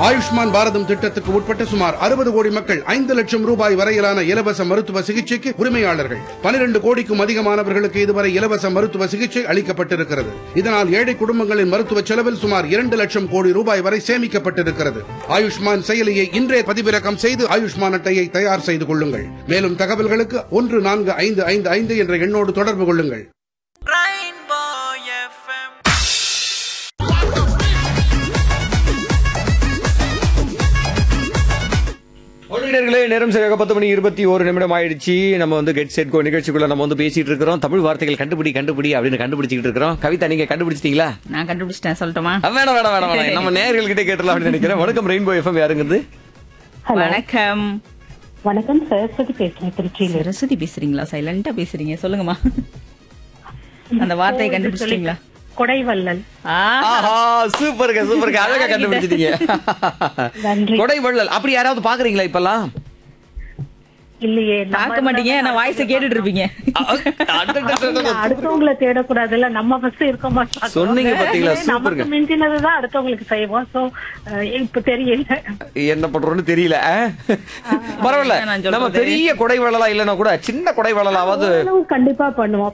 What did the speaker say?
ஆயுஷ்மான் பாரதம் திட்டத்துக்கு உட்பட்ட சுமார் அறுபது கோடி மக்கள் ஐந்து லட்சம் ரூபாய் வரையிலான இலவச மருத்துவ சிகிச்சைக்கு உரிமையாளர்கள் பனிரெண்டு கோடிக்கும் அதிகமானவர்களுக்கு இதுவரை இலவச மருத்துவ சிகிச்சை அளிக்கப்பட்டிருக்கிறது இதனால் ஏழை குடும்பங்களின் மருத்துவ செலவில் சுமார் இரண்டு லட்சம் கோடி ரூபாய் வரை சேமிக்கப்பட்டிருக்கிறது ஆயுஷ்மான் செயலியை இன்றே பதிவிறக்கம் செய்து ஆயுஷ்மான் அட்டையை தயார் செய்து கொள்ளுங்கள் மேலும் தகவல்களுக்கு ஒன்று நான்கு ஐந்து ஐந்து ஐந்து என்ற எண்ணோடு தொடர்பு கொள்ளுங்கள் Rainbow FM. ஒளிடர்களே நேரம் சரியாக பத்து மணி இருபத்தி ஒரு நிமிடம் ஆயிடுச்சு நம்ம வந்து கெட் செட் கோ நிகழ்ச்சிக்குள்ள நம்ம வந்து பேசிட்டு இருக்கிறோம் தமிழ் வார்த்தைகள் கண்டுபிடி கண்டுபிடி அப்படின்னு கண்டுபிடிச்சிட்டு இருக்கிறோம் கவிதா நீங்க கண்டுபிடிச்சிட்டீங்களா நான் கண்டுபிடிச்சிட்டேன் சொல்லட்டுமா அஹ் வேணாம் வேணாம் வேணாம் வேணாம் நம்ம நேயர்கள் கிட்ட கேட்டலாம் அப்படின்னு நினைக்கிறேன் வணக்கம் ரெயின்போ எஃப்எம் யாருங்கிறது ஹலோ வணக்கம் வணக்கம் சரஸ்வதி பேசுறேன் திருச்சியில சரஸ்வதி பேசுறீங்களா சைலண்டா பேசுறீங்க சொல்லுங்கம்மா அந்த வார்த்தையை கண்டுபிடிச்சிட்டீங்களா கொடைவள்ளல் ஆ, ஆஹா சூப்பருங்க சூப்பருங்க அழகா கண்டுபிடிச்சிட்டீங்க நன்றி. கொடை வள்ளல் அப்படி யாராவது பாக்குறீங்களா இப்பெல்லாம் இல்லையே நம்ம பார்க்க மாட்டீங்க நான் வாய்ஸ கேட்டுட்டு இருப்பீங்க அடுத்தவங்களை தேடக்கூடாதுல்ல நம்ம ஃபர்ஸ்ட் இருக்க மாட்டோம் சொன்னீங்க பாத்தீங்களா, சூப்பருங்க. நமக்கு மிஞ்சினதுதான் அடுத்தவங்களுக்கு செய்வோம் சோ இப்ப தெரியல என்ன பண்றோம்னு தெரியல அஹ்? பரவாயில்ல நான் சொல்றது. நம்ம பெரிய கொடை வள்ளலா இல்லைன்னா கூட சின்ன கொடை வள்ளலாவது ஓரளவு கண்டிப்பா பண்ணுவோம்